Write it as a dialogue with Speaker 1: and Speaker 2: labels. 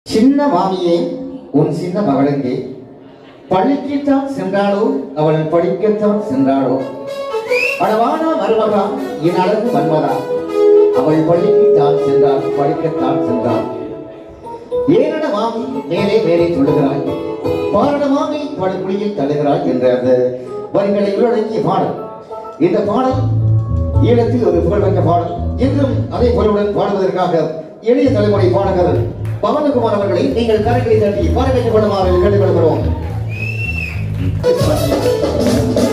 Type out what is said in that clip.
Speaker 1: சின்ன மாமியே உன் சின்ன மகளெங்கே பள்ளிக்குத்தான் சென்றாளோ அவள் படிக்கத்தான் சென்றாளோ அடவானா மருமகா என் அழகு மன்மதா அவள் பள்ளிக்குத்தான் சென்றாள் படிக்கத்தான் சென்றாள் ஏனட மாமி மேலே மேலே சொல்லுகிறாய் பாரட மாமி படுகுழியில் தள்ளுகிறாய் என்ற அந்த வரிகளை உள்ளடக்கிய பாடல் இந்த பாடல் ஈழத்தில் ஒரு புகழ்பெற்ற பாடல் இன்றும் அதே பொருளுடன் பாடுவதற்காக எளிய தலைமுறை பாடகர் பவனகுமார் அவர்களை நீங்கள் கரைகளை தட்டி பாட வைத்துக் கொள்ளுமாறு கேட்டுக்கொள்கிறோம்